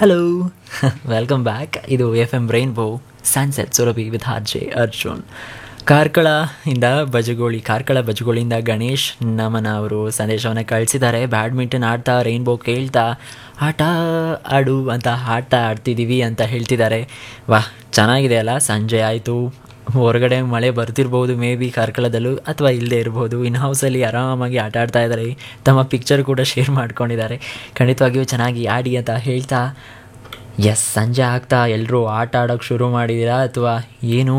hello welcome back ಇದು F M rainbow sunset Surabhi with R J Arjun Karkala ಇಂದ ಬಜಗೋಳಿ ಕಾರ್ಕಳ ಬಜಗೋಳಿಯಿಂದ ಗಣೇಶ್ ನಮನ ಅವರು ಸಂದೇಶವನ್ನು ಕಳಿಸಿದ್ದಾರೆ ಬ್ಯಾಡ್ಮಿಂಟನ್ ಆಡ್ತಾ ರೈನ್ಬೋ ಕೇಳ್ತಾ ಆಟ ಆಡು ಅಂತ ಆಟ ಆಡ್ತಿದ್ದೀವಿ ಅಂತ ಹೇಳ್ತಿದ್ದಾರೆ ವಾಹ್ ಚೆನ್ನಾಗಿದೆ ಅಲ್ಲ ಸಂಜೆ ಆಯಿತು ಹೊರಗಡೆ ಮಳೆ ಬರ್ತಿರ್ಬೋದು ಮೇ ಬಿ ಕಾರ್ಕಳದಲ್ಲೂ ಅಥವಾ ಇಲ್ಲದೆ ಇರ್ಬೋದು ಇನ್ ಹೌಸಲ್ಲಿ ಆರಾಮಾಗಿ ಆಟ ಆಡ್ತಾ ಇದ್ದಾರೆ ತಮ್ಮ ಪಿಕ್ಚರ್ ಕೂಡ ಶೇರ್ ಮಾಡ್ಕೊಂಡಿದ್ದಾರೆ ಖಂಡಿತವಾಗಿಯೂ ಚೆನ್ನಾಗಿ ಆಡಿ ಅಂತ ಹೇಳ್ತಾ ಎಸ್ ಸಂಜೆ ಆಗ್ತಾ ಎಲ್ಲರೂ ಆಟ ಆಡೋಕ್ಕೆ ಶುರು ಮಾಡಿದ್ದೀರಾ ಅಥವಾ ಏನು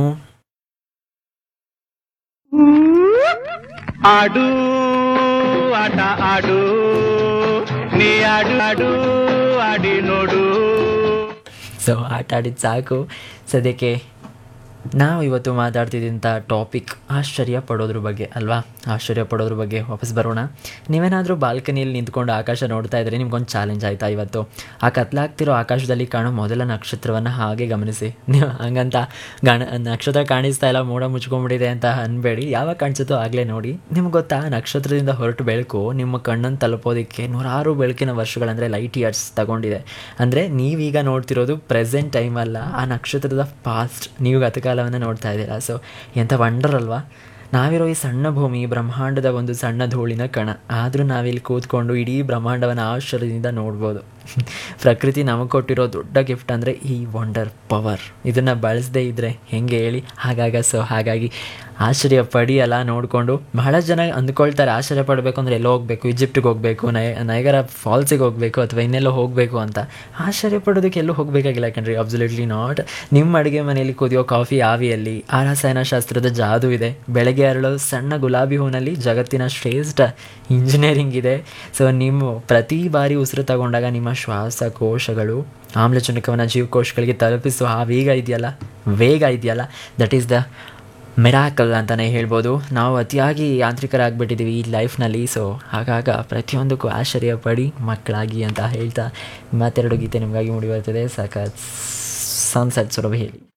ಆಡು ಆಟ ಆಡು ನೀ ಆಡು ಆಡು ಆಡಿ ನೋಡು ಸೊ ಆಟ ಆಡಿದ್ದು ಸಾಕು ಸದ್ಯಕ್ಕೆ ನಾವು ಇವತ್ತು ಮಾತಾಡ್ತಿದ್ದಂಥ ಟಾಪಿಕ್ ಆಶ್ಚರ್ಯ ಪಡೋದ್ರ ಬಗ್ಗೆ ಅಲ್ವಾ ಆಶ್ಚರ್ಯ ಪಡೋದ್ರ ಬಗ್ಗೆ ವಾಪಸ್ ಬರೋಣ ನೀವೇನಾದರೂ ಬಾಲ್ಕನಿಯಲ್ಲಿ ನಿಂತ್ಕೊಂಡು ಆಕಾಶ ನೋಡ್ತಾ ಇದ್ರೆ ನಿಮ್ಗೊಂದು ಚಾಲೆಂಜ್ ಆಯಿತಾ ಇವತ್ತು ಆ ಕತ್ಲಾಗ್ತಿರೋ ಆಕಾಶದಲ್ಲಿ ಕಾಣೋ ಮೊದಲ ನಕ್ಷತ್ರವನ್ನು ಹಾಗೆ ಗಮನಿಸಿ ನೀವು ಹಂಗಂತ ಗಣ ನಕ್ಷತ್ರ ಕಾಣಿಸ್ತಾ ಇಲ್ಲ ಮೋಡ ಮುಚ್ಕೊಂಡ್ಬಿಟ್ಟಿದೆ ಅಂತ ಅನ್ಬೇಡಿ ಯಾವಾಗ ಕಾಣಿಸುತ್ತೋ ಆಗಲೇ ನೋಡಿ ನಿಮ್ಗೆ ಗೊತ್ತಾ ನಕ್ಷತ್ರದಿಂದ ಹೊರಟು ಬೆಳಕು ನಿಮ್ಮ ಕಣ್ಣನ್ನು ತಲುಪೋದಕ್ಕೆ ನೂರಾರು ಬೆಳಕಿನ ವರ್ಷಗಳಂದರೆ ಲೈಟ್ ಇಯರ್ಸ್ ತಗೊಂಡಿದೆ ಅಂದರೆ ನೀವೀಗ ನೋಡ್ತಿರೋದು ಪ್ರೆಸೆಂಟ್ ಟೈಮ್ ಅಲ್ಲ ಆ ನಕ್ಷತ್ರದ ಪಾಸ್ಟ್ ನೀವು ಗತಕಾಲವನ್ನು ನೋಡ್ತಾ ಇದ್ದೀರಾ ಸೊ ಎಂಥ ವಂಡರ್ ಅಲ್ವಾ ನಾವಿರೋ ಈ ಸಣ್ಣ ಭೂಮಿ ಬ್ರಹ್ಮಾಂಡದ ಒಂದು ಸಣ್ಣ ಧೂಳಿನ ಕಣ ಆದರೂ ನಾವಿಲ್ಲಿ ಕೂತ್ಕೊಂಡು ಇಡೀ ಬ್ರಹ್ಮಾಂಡವನ್ನು ಆಶ್ಚರ್ಯದಿಂದ ನೋಡ್ಬೋದು ಪ್ರಕೃತಿ ನಮಗೆ ಕೊಟ್ಟಿರೋ ದೊಡ್ಡ ಗಿಫ್ಟ್ ಅಂದರೆ ಈ ವಂಡರ್ ಪವರ್ ಇದನ್ನು ಬಳಸದೇ ಇದ್ದರೆ ಹೆಂಗೆ ಹೇಳಿ ಹಾಗಾಗ ಸೊ ಹಾಗಾಗಿ ಆಶ್ಚರ್ಯ ಪಡಿಯಲ್ಲ ನೋಡಿಕೊಂಡು ಬಹಳ ಜನ ಅಂದ್ಕೊಳ್ತಾರೆ ಆಶ್ಚರ್ಯ ಪಡಬೇಕು ಅಂದರೆ ಎಲ್ಲೋ ಹೋಗಬೇಕು ಈಜಿಪ್ಟಿಗೆ ಹೋಗಬೇಕು ನಯ ನಯಗರ ಫಾಲ್ಸಿಗೆ ಹೋಗಬೇಕು ಅಥವಾ ಇನ್ನೆಲ್ಲೋ ಹೋಗಬೇಕು ಅಂತ ಆಶ್ಚರ್ಯ ಪಡೋದಕ್ಕೆ ಎಲ್ಲೂ ಹೋಗಬೇಕಾಗಿಲ್ಲ ಕಣ್ರಿ ಅಬ್ಸಲ್ಯೂಟ್ಲಿ ನಾಟ್ ನಿಮ್ಮ ಅಡುಗೆ ಮನೆಯಲ್ಲಿ ಕುದಿಯೋ ಕಾಫಿ ಆವಿಯಲ್ಲಿ ಆ ರಸಾಯನಶಾಸ್ತ್ರದ ಜಾದು ಇದೆ ಬೆಳಗ್ಗೆ ಅರಳೋ ಸಣ್ಣ ಗುಲಾಬಿ ಹೂನಲ್ಲಿ ಜಗತ್ತಿನ ಶ್ರೇಷ್ಠ ಇಂಜಿನಿಯರಿಂಗ್ ಇದೆ ಸೊ ನಿಮ್ಮ ಪ್ರತಿ ಬಾರಿ ಉಸಿರು ತಗೊಂಡಾಗ ನಿಮ್ಮ ಶ್ವಾಸಕೋಶಗಳು ಆಮ್ಲಜನಕವನ್ನು ಜೀವಕೋಶಗಳಿಗೆ ತಲುಪಿಸುವ ಆ ವೇಗ ಇದೆಯಲ್ಲ ವೇಗ ಇದೆಯಲ್ಲ ದಟ್ ಈಸ್ ದ ಮೆರಾಕಲ್ ಅಂತಲೇ ಹೇಳ್ಬೋದು ನಾವು ಅತಿಯಾಗಿ ಯಾಂತ್ರಿಕರಾಗ್ಬಿಟ್ಟಿದ್ದೀವಿ ಈ ಲೈಫ್ನಲ್ಲಿ ಸೊ ಹಾಗಾಗ ಪ್ರತಿಯೊಂದಕ್ಕೂ ಆಶ್ಚರ್ಯ ಪಡಿ ಮಕ್ಕಳಾಗಿ ಅಂತ ಹೇಳ್ತಾ ಮತ್ತೆರಡು ಗೀತೆ ನಿಮಗಾಗಿ ಮೂಡಿ ಬರ್ತದೆ ಸಖತ್ ಸನ್ಸೆಟ್ ಸುರಭಿ ಹೇಳಿ